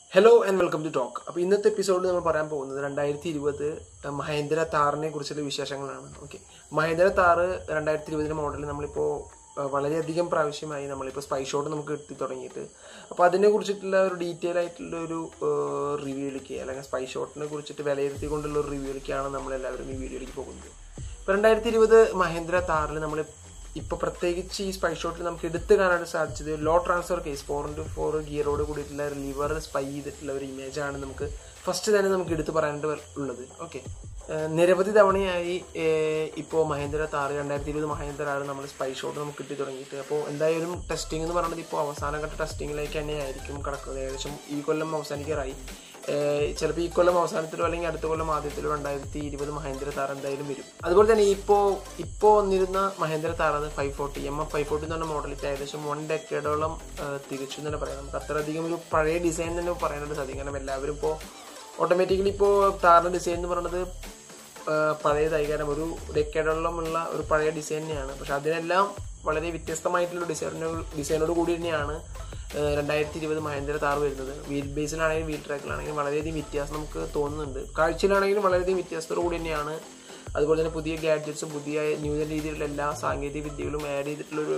hello and welcome to talk അപ്പോൾ ഇന്നത്തെ എപ്പിസോഡിൽ നമ്മൾ പറയാൻ പോകുന്നത് രണ്ടായിരത്തി ഇരുപത് മഹേന്ദ്ര താറിനെ കുറിച്ചുള്ള വിശേഷങ്ങളാണ് ഓക്കെ മഹേന്ദ്ര താറ് രണ്ടായിരത്തി ഇരുപതിലെ മോഡൽ നമ്മളിപ്പോൾ അഹ് വളരെയധികം പ്രാവശ്യമായി നമ്മളിപ്പോൾ സ്പൈ ഷോട്ട് നമുക്ക് എത്തി തുടങ്ങിയിട്ട് അപ്പോൾ അതിനെ കുറിച്ചിട്ടുള്ള ഒരു ഡീറ്റെയിൽ ആയിട്ടുള്ള ഒരു റിവ്യൂയിലേക്ക് അല്ലെങ്കിൽ സ്പൈ ഷോട്ടിനെ കുറിച്ചിട്ട് വിലയിരുത്തിക്കൊണ്ടുള്ള ഒരു റിവ്യൂയിലേക്കാണ് നമ്മളെല്ലാവരും ഈ വീഡിയോയിലേക്ക് പോകുന്നത് ഇപ്പോൾ രണ്ടായിരത്തി ഇരുപത് മഹേന്ദ്ര താറിൽ നമ്മൾ ഇപ്പൊ പ്രത്യേകിച്ച് ഈ സ്പൈ ഷോട്ടിൽ നമുക്ക് എടുത്തു കാണാൻ സാധിച്ചത് low transfer case four into four ഗിയറോട് കൂടിയിട്ടുള്ള ലിവർ സ്പൈ ചെയ്തിട്ടുള്ള ഒരു ഇമേജ് ആണ് നമുക്ക് ഫസ്റ്റ് തന്നെ നമുക്ക് എടുത്തു പറയാനായിട്ട് ഉള്ളത് ഓക്കെ നിരവധി തവണയായി ഇപ്പോൾ മഹേന്ദ്ര താറ് രണ്ടായിരത്തി ഇരുപത് മഹേന്ദ്ര ആറ് നമ്മൾ സ്പൈ ഷോട്ട് നമുക്ക് കിട്ടി തുടങ്ങിയിട്ട് അപ്പോൾ എന്തായാലും ടെസ്റ്റിംഗ് എന്ന് പറയുന്നത് ഇപ്പോൾ അവസാനഘട്ട ടെസ്റ്റിങ്ങിലേക്ക് തന്നെ ആയിരിക്കും കിടക്കുന്നത് ഏകദേശം ഈ കൊല്ലം അവസാനിക്കാറായി ചിലപ്പോൾ ഈ കൊല്ലം അവസാനത്തിലോ അല്ലെങ്കിൽ അടുത്ത കൊല്ലം ആദ്യത്തിലോ രണ്ടായിരത്തി ഇരുപത് മഹേന്ദ്ര താർ എന്തായാലും വരും അതുപോലെ തന്നെ ഇപ്പോൾ ഇപ്പോൾ വന്നിരുന്ന മഹേന്ദ്ര താർ അത് five forty M F five forty എന്ന് പറഞ്ഞ മോഡൽ ഇപ്പോൾ ഏകദേശം വൺ ഡെക്കേഡോളം തിരിച്ചു എന്ന് തന്നെ പറയാം നമുക്ക് അത്രയധികം ഒരു പഴയ ഡിസൈൻ തന്നെ പറയാനായിട്ട് സാധിക്കും കാരണം എല്ലാവരും ഇപ്പോൾ ഓട്ടോമാറ്റിക്കലി ഇപ്പോൾ താറിൻ്റെ ഡിസൈൻ എന്ന് പറയുന്നത് പഴയതായി കാരണം ഒരു ഡെക്കേഡോളം ഉള്ള ഒരു പഴയ ഡിസൈൻ തന്നെയാണ് പക്ഷെ അതിനെല്ലാം വളരെ വ്യത്യസ്തമായിട്ടുള്ള ഡിസൈനോ ഡിസൈനോട് കൂടി തന്നെയാണ് രണ്ടായിരത്തി ഇരുപത് മഹേന്ദ്ര താർ വരുന്നത് വീൽ ബേസിലാണെങ്കിലും വീൽ ട്രാക്കിലാണെങ്കിലും വളരെയധികം വ്യത്യാസം നമുക്ക് തോന്നുന്നുണ്ട് കാഴ്ചയിലാണെങ്കിലും വളരെയധികം വ്യത്യാസത്തോടു കൂടി തന്നെയാണ് അതുപോലെ തന്നെ പുതിയ ഗാഡ്ജറ്റ്സും പുതിയ ന്യൂജൻ രീതിയിലുള്ള എല്ലാ സാങ്കേതിക വിദ്യകളും ആഡ് ചെയ്തിട്ടുള്ളൊരു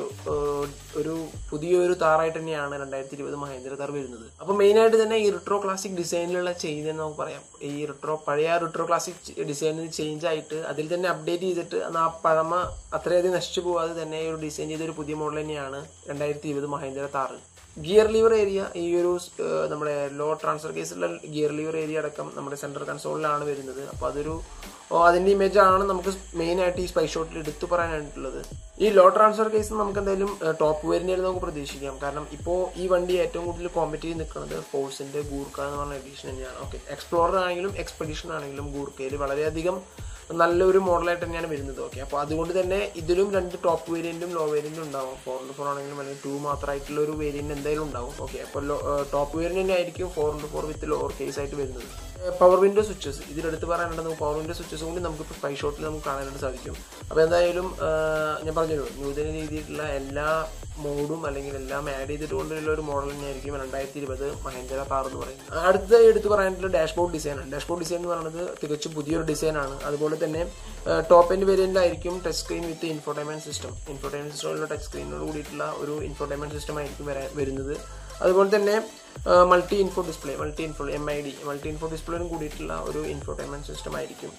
ഒരു പുതിയൊരു താറായിട്ട് തന്നെയാണ് രണ്ടായിരത്തി ഇരുപത് മഹേന്ദ്ര താർ വരുന്നത് അപ്പോൾ മെയിനായിട്ട് തന്നെ ഈ റിട്രോ ക്ലാസിക് ഡിസൈനിലുള്ള ചേഞ്ച് എന്ന് നമുക്ക് പറയാം ഈ റിട്രോ പഴയ റിട്രോ ക്ലാസിക് ഡിസൈനിൽ ചേഞ്ച് ആയിട്ട് അതിൽ തന്നെ അപ്ഡേറ്റ് ചെയ്തിട്ട് ആ പഴമ അത്രയധികം നശിച്ചു പോകാതെ തന്നെ ഒരു ഡിസൈൻ ചെയ്ത ഒരു പുതിയ മോഡൽ തന്നെയാണ് രണ്ടായിരത്തി ഇരുപത് Mahindra Thar gear lever area ഈ ഒരു നമ്മുടെ ലോ ട്രാൻസ്ഫർ കേസിലുള്ള ഗിയർ ലീവർ ഏരിയ അടക്കം നമ്മുടെ സെൻട്രൽ കൺസോളിലാണ് വരുന്നത് അപ്പോൾ അതൊരു അതിന്റെ ഇമേജ് ആണ് നമുക്ക് മെയിൻ ആയിട്ട് ഈ സ്പൈ ഷോട്ടിൽ എടുത്തു പറയാനായിട്ടുള്ളത് ഈ ലോ ട്രാൻസ്ഫർ കേസ് നമുക്ക് എന്തായാലും ടോപ്പ് വേരിയന്റ് നമുക്ക് പ്രതീക്ഷിക്കാം കാരണം ഇപ്പോൾ ഈ വണ്ടി ഏറ്റവും കൂടുതൽ കോമ്പറ്റ് ചെയ്ത് നിൽക്കുന്നത് ഫോഴ്സിന്റെ ഗൂർക്ക എന്ന് പറഞ്ഞ എഡിഷൻ തന്നെയാണ് ഓക്കെ എക്സ്പ്ലോറർ ആണെങ്കിലും എക്സ്പെഡിഷൻ ആണെങ്കിലും ഗൂർക്കയിൽ വളരെയധികം നല്ലൊരു മോഡലായിട്ട് തന്നെയാണ് വരുന്നത് ഓക്കെ അപ്പോൾ അതുകൊണ്ട് തന്നെ ഇതിലും രണ്ട് ടോപ്പ് വേരിയന്റും ലോ വേരിയന്റും ഉണ്ടാവും ഫോർ ഇൻറ്റു ഫോർ ആണെങ്കിലും അല്ലെങ്കിൽ ടു മാത്രമായിട്ടുള്ള ഒരു വേരിയന്റ് എന്തായാലും ഉണ്ടാവും ഓക്കെ അപ്പോൾ ടോപ്പ് വേരിയന്റ് ആയിരിക്കും four into four with lower case ആയിട്ട് വരുന്നത് പവർ വിൻഡോ സ്വിച്ചസ് ഇതിലെടുത്ത് പറയാനുണ്ട് നമുക്ക് പവർ വിൻഡോ സ്വിച്ചസ് കൊണ്ട് നമുക്ക് ഇപ്പോൾ സ്പൈ ഷോട്ടിൽ നമുക്ക് കാണാനായിട്ട് സാധിക്കും അപ്പോൾ എന്തായാലും ഞാൻ പറഞ്ഞല്ലോ നൂതന രീതിയിലുള്ള എല്ലാ മോഡും അല്ലെങ്കിൽ എല്ലാം ആഡ് ചെയ്തിട്ട് കൊണ്ടുള്ള ഒരു മോഡൽ തന്നെയായിരിക്കും രണ്ടായിരത്തി ഇരുപത് മഹേന്ദ്ര താർ എന്ന് പറയുന്നത് അടുത്ത എടുത്ത് പറയാനുള്ള ഡാഷ്ബോർഡ് ഡിസൈനാണ് ഡാഷ്ബോർഡ് ഡിസൈൻ എന്ന് പറയുന്നത് തികച്ചും പുതിയൊരു ഡിസൈനാണ് അതുപോലെ തന്നെ ടോപ്പ് എൻഡ് വേരിയന്റിലായിരിക്കും touch screen with infotainment system infotainment സിസ്റ്റമുള്ള ടച്ച് സ്ക്രീനോട് കൂടിയിട്ടുള്ള ഒരു ഇൻഫോർടൈൻമെന്റ് സിസ്റ്റം ആയിരിക്കും വരാൻ വരുന്നത് അതുപോലെ തന്നെ multi info display multi info M I D multi info ഡിസ്പ്ലേയും കൂടിയിട്ടുള്ള ഒരു ഇൻഫോർടൈൻമെന്റ് സിസ്റ്റം ആയിരിക്കും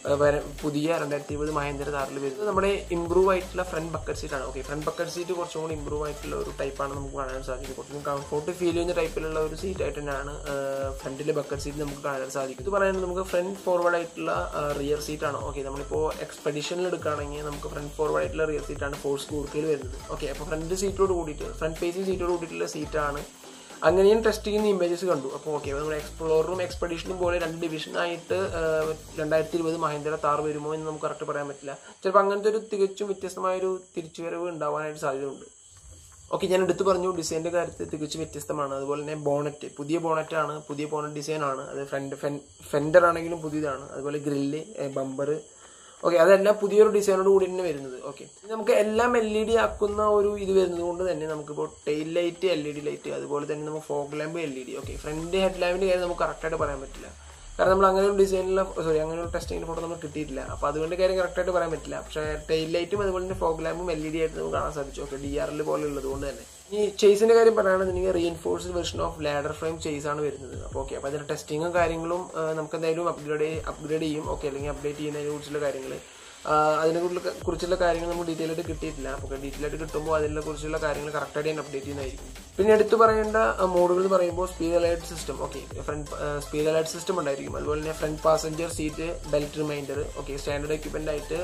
പുതിയ രണ്ടായിരത്തി ഇരുപത് മഹേന്ദ്ര താറിൽ വരുന്നത് നമ്മുടെ ഇംപ്രൂവ് ആയിട്ടുള്ള ഫ്രണ്ട് ബക്കറ്റ് സീറ്റ് ആണ് ഓക്കെ ഫ്രണ്ട് ബക്കറ്റ് സീറ്റ് കുറച്ചും കൂടി ഇംപ്രൂവ് ആയിട്ടുള്ള ഒരു ടൈപ്പാണ് നമുക്ക് കാണാൻ സാധിക്കും കുറച്ചും കംഫോർട്ട് ഫീൽ ചെയ്യുന്ന ടൈപ്പിലുള്ള ഒരു സീറ്റ് ആയിട്ട് തന്നെയാണ് ഫ്രണ്ടിലെ ബക്കറ്റ് സീറ്റ് നമുക്ക് കാണാൻ സാധിക്കും ഇത് പറയുന്നത് നമുക്ക് ഫ്രണ്ട് ഫോർവേഡ് ആയിട്ടുള്ള റിയർ സീറ്റ് ആണ് ഓക്കെ നമ്മളിപ്പോൾ എക്സ്പെഡിഷനിൽ എടുക്കുകയാണെങ്കിൽ നമുക്ക് ഫ്രണ്ട് ഫോർവേഡ് ആയിട്ടുള്ള റിയർ സീറ്റ് ആണ് ഫോഴ്സ് കൂർക്കയിൽ വരുന്നത് ഓക്കെ അപ്പോൾ ഫ്രണ്ട് സീറ്റോട് കൂടിയിട്ട് ഫ്രണ്ട് ഫേസിംഗ് സീറ്റോട് കൂടിയിട്ടുള്ള സീറ്റാണ് അങ്ങനെയും ടെസ്റ്റ് ചെയ്യുന്ന ഇമേജസ് കണ്ടു അപ്പോൾ ഓക്കെ നമ്മുടെ എക്സ്പ്ലോറും എക്സ്പെഡീഷനും പോലെ രണ്ട് ഡിവിഷനായിട്ട് രണ്ടായിരത്തി ഇരുപത് മഹേന്ദ്ര താർ വരുമോ എന്ന് നമുക്ക് കറക്റ്റ് പറയാൻ പറ്റില്ല ചിലപ്പോൾ അങ്ങനത്തെ ഒരു തികച്ചും വ്യത്യസ്തമായൊരു തിരിച്ചുവരവ് ഉണ്ടാവാനായിട്ട് സാധ്യതയുണ്ട് ഓക്കെ ഞാൻ എടുത്തു പറഞ്ഞു ഡിസൈനിന്റെ കാര്യത്തിൽ തികച്ചും വ്യത്യസ്തമാണ് അതുപോലെ തന്നെ ബോണറ്റ് പുതിയ ബോണറ്റ് ആണ് പുതിയ ബോണറ്റ് ഡിസൈൻ ആണ് അത് ഫ്രണ്ട് ഫെൻഡർ ആണെങ്കിലും പുതിയതാണ് അതുപോലെ ഗ്രില്ല് ബമ്പർ ഓക്കെ അതെല്ലാം പുതിയൊരു ഡിസൈനോട് കൂടി തന്നെ വരുന്നത് ഓക്കെ നമുക്ക് എല്ലാം എൽ ഇ ഡി ആക്കുന്ന ഒരു ഇത് വരുന്നത് കൊണ്ട് തന്നെ നമുക്കിപ്പോൾ tail light L E D light അതുപോലെ തന്നെ നമുക്ക് fog lamp L E D okay front head ലാമ്പിന്റെ കാര്യം നമുക്ക് കറക്റ്റായിട്ട് പറയാൻ പറ്റില്ല കാരണം നമ്മൾ അങ്ങനെ ഒരു ഡിസൈനിലുള്ള സോറി അങ്ങനെ ഒരു ടെസ്റ്റിംഗ് ഫോട്ടോ നമുക്ക് കിട്ടിയിട്ടില്ല അപ്പോൾ അതുകൊണ്ട് കാര്യം കറക്റ്റായിട്ട് പറയാൻ പറ്റില്ല പക്ഷേ ടെയിൽ ലൈറ്റും അതുപോലെ തന്നെ ഫോഗ് ലാമ്പും എൽ ഇ ഡി ആയിട്ട് നമുക്ക് കാണാൻ സാധിച്ചു ഓക്കെ ഡി ആർ എൽ പോലെ ഉള്ളത് കൊണ്ട് തന്നെ ഈ ചേസിന്റെ കാര്യം പറയുകയാണെന്നുണ്ടെങ്കിൽ reinforced version of ladder frame chassis ആണ് വരുന്നത് അപ്പോൾ ഓക്കെ അപ്പോൾ അതിന്റെ ടെസ്റ്റിങ്ങും കാര്യങ്ങളും നമുക്ക് എന്തായാലും അപ്ഗ്രേഡ് അപ്ഗ്രേഡ് ചെയ്യും ഓക്കെ അല്ലെങ്കിൽ അപ്ഡേറ്റ് ചെയ്യുന്നതിനെ കുറിച്ചുള്ള കാര്യങ്ങൾ അതിനെ കുറിച്ചുള്ള കാര്യങ്ങൾ നമുക്ക് ഡീറ്റെയിൽ ആയിട്ട് കിട്ടിയിട്ടില്ല അപ്പോൾ ഡീറ്റെയിൽ ആയിട്ട് കിട്ടുമ്പോൾ അതിനെ കുറിച്ചുള്ള കാര്യങ്ങൾ കറക്റ്റായിട്ട് ഞാൻ അപ്ഡേറ്റ് ചെയ്യുന്നതായിരിക്കും പിന്നെ എടുത്തു പറയേണ്ട മോഡുകൾ എന്ന് പറയുമ്പോൾ speed alert system okay front speed alert system ഉണ്ടായിരിക്കും അതുപോലെ തന്നെ front passenger seat belt reminder okay standard equipment ആയിട്ട്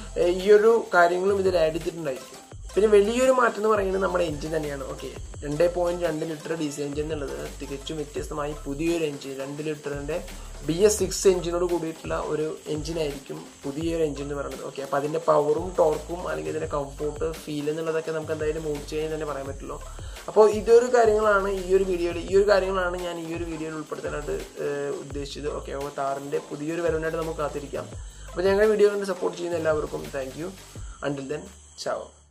ഈ ഒരു കാര്യങ്ങളും ഇതിൽ ആഡ് ചെയ്തിട്ടുണ്ടായിരിക്കും പിന്നെ വലിയൊരു മാറ്റം എന്ന് പറയുന്നത് നമ്മുടെ എഞ്ചിൻ തന്നെയാണ് ഓക്കെ രണ്ട് പോയിന്റ് രണ്ട് ലിറ്റർ ഡീസൽ എഞ്ചിൻ എന്നുള്ളത് തികച്ചും വ്യത്യസ്തമായി പുതിയൊരു എഞ്ചിൻ രണ്ട് ലിറ്ററിന്റെ ബി എസ് സിക്സ് എഞ്ചിനോട് കൂടിയിട്ടുള്ള ഒരു എഞ്ചിനായിരിക്കും പുതിയൊരു എഞ്ചിൻ എന്ന് പറയുന്നത് ഓക്കെ അപ്പോൾ അതിന്റെ പവറും ടോർക്കും അല്ലെങ്കിൽ ഇതിന്റെ കംഫോർട്ട് ഫീൽ എന്നുള്ളതൊക്കെ നമുക്ക് എന്തായാലും മൂവ് ചെയ്യാൻ തന്നെ പറയാൻ പറ്റുള്ളൂ അപ്പോൾ ഇതൊരു കാര്യങ്ങളാണ് ഈ ഒരു വീഡിയോയിൽ ഈ ഒരു കാര്യങ്ങളാണ് ഞാൻ ഈ ഒരു വീഡിയോയിൽ ഉൾപ്പെടുത്താനായിട്ട് ഉദ്ദേശിച്ചത് ഓക്കെ അപ്പോൾ താറിന്റെ പുതിയൊരു വരവിനായിട്ട് നമുക്ക് കാത്തിരിക്കാം അപ്പോൾ ഞങ്ങളുടെ വീഡിയോ കണ്ട് സപ്പോർട്ട് ചെയ്യുന്ന എല്ലാവർക്കും thank you until then Chao